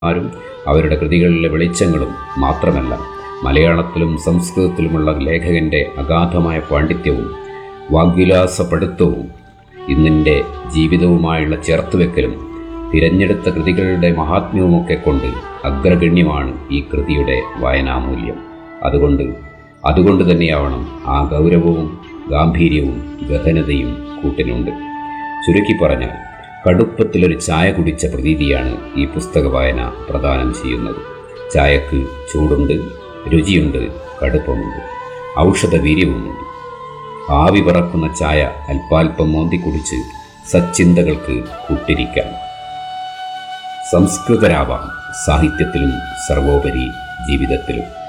ആരും അവരുടെ കൃതികളിലെ വെളിച്ചങ്ങളും മാത്രമല്ല മലയാളത്തിലും സംസ്കൃതത്തിലുമുള്ള ലേഖകന്റെ അഗാധമായ പാണ്ഡിത്യവും വാഗ്വിലാസപ്പെടുത്തവും ഇന്നിൻ്റെ ജീവിതവുമായുള്ള ചേർത്തുവെക്കലും തിരഞ്ഞെടുത്ത കൃതികളുടെ മഹാത്മ്യവുമൊക്കെ കൊണ്ട് അഗ്രഗണ്യമാണ് ഈ കൃതിയുടെ വായനാമൂല്യം അതുകൊണ്ട് അതുകൊണ്ട് തന്നെയാവണം ആ ഗൗരവവും ഗാംഭീര്യവും ഗഹനതയും കൂട്ടിനുണ്ട് ചുരുക്കി പറഞ്ഞാൽ കടുപ്പത്തിലൊരു ചായ കുടിച്ച പ്രതീതിയാണ് ഈ പുസ്തക വായന പ്രദാനം ചെയ്യുന്നത് ചായക്ക് ചൂടുണ്ട് രുചിയുണ്ട് കടുപ്പമുണ്ട് ഔഷധവീര്യവുമുണ്ട് ആവി പറക്കുന്ന ചായ അല്പാൽപ്പം മോന്തി കുടിച്ച് സച്ചിന്തകൾക്ക് കൂട്ടിരിക്കാം സംസ്കൃതരാവാം സാഹിത്യത്തിലും സർവോപരി ജീവിതത്തിലും